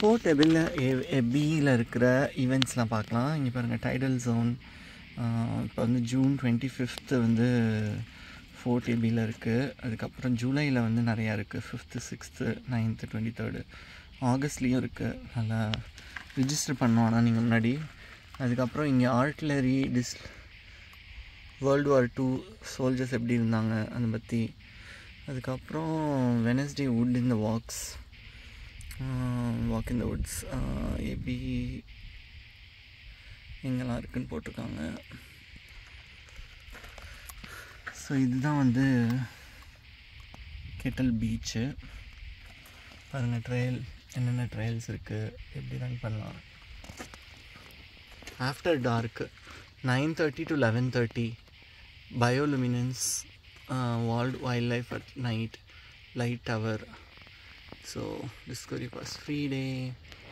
fort எபில் எபியில் இருக்கிற ஈவெண்ட்ஸ்லாம் பார்க்கலாம் இங்கே பாருங்கள் டைடல் ஜோன் இப்போ வந்து ஜூன் டுவெண்ட்டி ஃபிஃப்த்து வந்து ஃபோர்ட் எபியில் இருக்குது அதுக்கப்புறம் ஜூலையில் வந்து நிறையா இருக்குது fifth sixth ninth twenty third ஆகஸ்ட்லேயும் இருக்குது நல்லா ரிஜிஸ்டர் பண்ணோம் ஆனால் நீங்கள் முன்னாடி அதுக்கப்புறம் இங்கே ஆர்ட்லரி டிஸ் வேர்ல்டு வார் டூ சோல்ஜர்ஸ் எப்படி இருந்தாங்க அதை பற்றி அதுக்கப்புறம் Wednesday wood in the walks walk in the woods எப்படி எங்கெல்லாம் இருக்குன்னு போட்டிருக்காங்க ஸோ இதுதான் வந்து கெட்டல் பீச்சு பாருங்கள் ட்ரையல் என்னென்ன ட்ரையல்ஸ் இருக்குது எப்படி ரன் பண்ணலாம் after torque nine thirty to eleven thirty bioluminescence vault wild life at night light tower so discovery pass free day